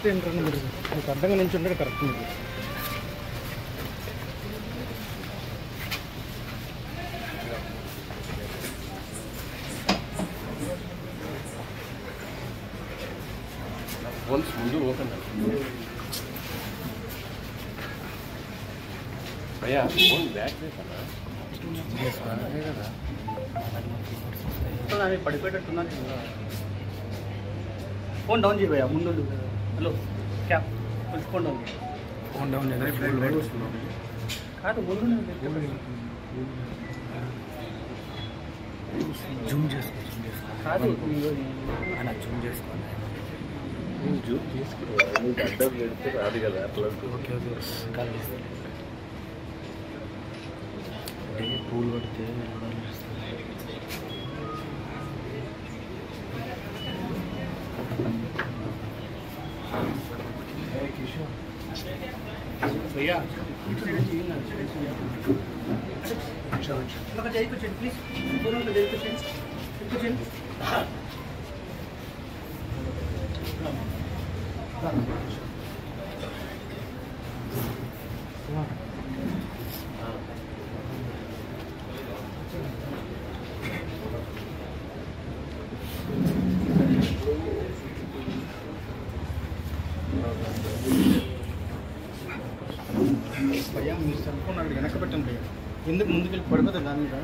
ఏంటంటే మీరు మీకు అడ్డంగా నించుంటే కరెక్ట్ మీరు వన్స్ ముందు ఓపెన్ అయ్యా ఫోన్ బ్యాక్ కదా అది పడిపోయేటట్టున్నాను ఫోన్ డౌన్ చేయబోయా ముందు హలో క్యాప్ కొంచెం ఫోన్ డౌన్ చేయి. ఫోన్ డౌన్ చేస్తే ఫ్లైట్ లైట్ వస్తుంది కాదు ముందు జూమ్ చేసుకో జూమ్ చేసుకో కాదు అలా జూమ్ చేసుకోవాలి నేను జూమ్ తీసుకున్నాను నీకు అడ్డం పెడితే రాదు కదా అట్లా ఓకే ఓకే కాల్ చేస్తాను అంటే పూలు పడితే నడవడం వస్తుంది. భయ్యా ఒక చేయించండి ప్లీజ్ ఫోన్ ఉంటే చేయించండి చేయించండి భయ్యా మీ సెల్ ఫోన్ అక్కడ వెనక పెట్టండి భయ్యా ఎందుకు ముందుకెళ్ళి పడిపోతుంది దాని మీద